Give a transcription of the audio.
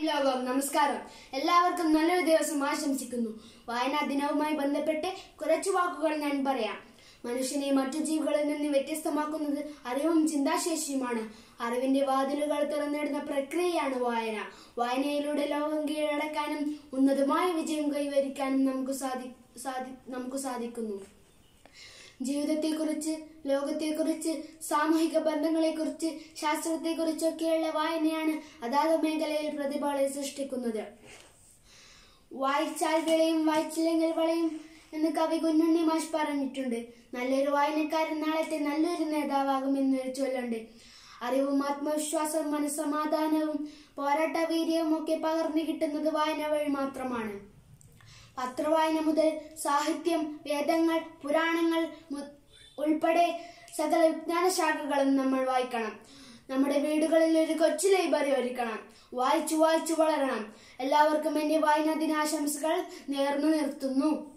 ലോകം നമസ്കാരം എല്ലാവർക്കും നല്ലൊരു ദിവസം ആശംസിക്കുന്നു വായനാ ദിനവുമായി ബന്ധപ്പെട്ട് കുറച്ചു വാക്കുകൾ ഞാൻ പറയാം മനുഷ്യനെ മറ്റു ജീവികളിൽ നിന്ന് വ്യത്യസ്തമാക്കുന്നത് അറിവും ചിന്താശേഷിയുമാണ് അറിവിന്റെ വാതിലുകൾ തുറന്നിടുന്ന പ്രക്രിയയാണ് വായന വായനയിലൂടെ ലോകം കീഴടക്കാനും ഉന്നതമായ വിജയം കൈവരിക്കാനും നമുക്ക് സാധി സാധി നമുക്ക് സാധിക്കുന്നു ജീവിതത്തെക്കുറിച്ച് ലോകത്തെക്കുറിച്ച് സാമൂഹിക ബന്ധങ്ങളെക്കുറിച്ച് ശാസ്ത്രത്തെക്കുറിച്ചൊക്കെയുള്ള വായനയാണ് അതാത് മേഖലയിൽ പ്രതിഭകളെ സൃഷ്ടിക്കുന്നത് വായിച്ചാൽ വിളയും വായിച്ചില്ലെങ്കിൽ വളയും എന്ന് കവി കുഞ്ഞുണ്ണി മാഷ് പറഞ്ഞിട്ടുണ്ട് നല്ലൊരു വായനക്കാരൻ നാളത്തെ നല്ലൊരു നേതാവാകും എന്നൊരു ചൊല്ലുണ്ട് അറിവും ആത്മവിശ്വാസവും മനസ്സമാധാനവും പോരാട്ട വീര്യവും ഒക്കെ പകർന്നു കിട്ടുന്നത് വായന വഴി മാത്രമാണ് പത്രവായന മുതൽ സാഹിത്യം വേദങ്ങൾ പുരാണങ്ങൾ മു- ഉൾപ്പെടെ സകല വിജ്ഞാന ശാഖകളും നമ്മൾ വായിക്കണം നമ്മുടെ വീടുകളിൽ ഒരു കൊച്ചു ലൈബ്രറി ഒരുക്കണം വായിച്ചു വായിച്ചു വളരണം എല്ലാവർക്കും എന്റെ വായനാ ദിനാശംസകൾ നേർന്നു നിർത്തുന്നു